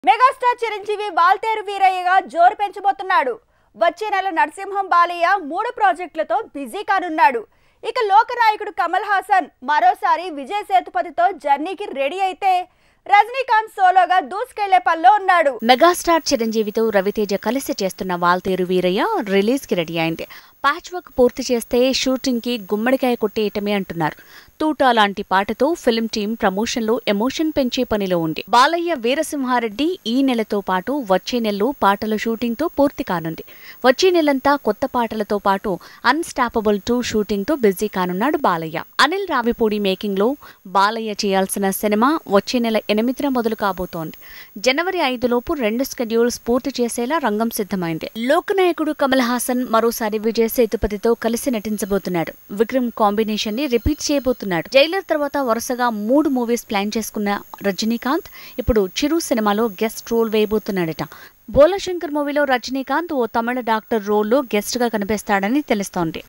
megastar Chiranjeevi Waltair వీరయ్యగా జోరు పెంచబోతున్నాడు వచ్చే నెల నరసింహం బాలయ్య మూడు ప్రాజెక్టులతో బిజీ కానున్నాడు ఇక లోకనాయకుడు కమల్ హాసన్ మరోసారి విజయ్ సేతుపతితో జర్నీకి రెడీ అయితే రజనీకాంత్ సోలోగా దూసుకెళ్లే పనిలో ఉన్నాడు మెగాస్టార్ చిరంజీవితో రవితేజ కలిసి చేస్తున్న వాల్తేరు వీరయ్య రిలీజ్ కి రెడీ అయింది ప్యాచ్ వర్క్ పూర్తి చేస్తే షూటింగ్ కి గుమ్మడికాయ కొట్టేయటమే అంటున్నారు తూటా లాంటి పాటతో ఫిల్మ్ టీం ప్రమోషన్ లో ఎమోషన్ పెంచే పనిలో ఉంది బాలయ్య వీరసింహారెడ్డి ఈ నెలతో పాటు వచ్చే నెలలో పాటల షూటింగ్ తో పూర్తి కానుంది వచ్చే నెలంతా కొత్త పాటలతో పాటు అన్స్టాపబుల్ టూ షూటింగ్ తో బిజీ కానున్నాడు బాలయ్య అనిల్ రావిపూడి మేకింగ్ లో బాలయ్య చేయాల్సిన సినిమా వచ్చే నెల ఎనిమిదిన మొదలు కాబోతోంది జనవరి ఐదులోపు రెండు స్కెడ్యూల్స్ పూర్తి చేసేలా రంగం సిద్ధమైంది లోకనాయకుడు కమల్ హాసన్ మరోసారి విజయ్ సేతుపతితో కలిసి నటించబోతున్నాడు విక్రమ్ కాంబినేషన్ ని రిపీట్ చేయబోతున్నాడు జైలర్ తర్వాత వరుసగా మూడు మూవీస్ ప్లాన్ చేసుకున్న రజనీకాంత్ ఇప్పుడు చిరు సినిమాలో గెస్ట్ రోల్ వేయబోతున్నాడట బోలాశంకర్ మూవీలో రజనీకాంత్ ఓ తమిళ డాక్టర్ రోల్లో గెస్ట్ గా కనిపిస్తాడని తెలుస్తోంది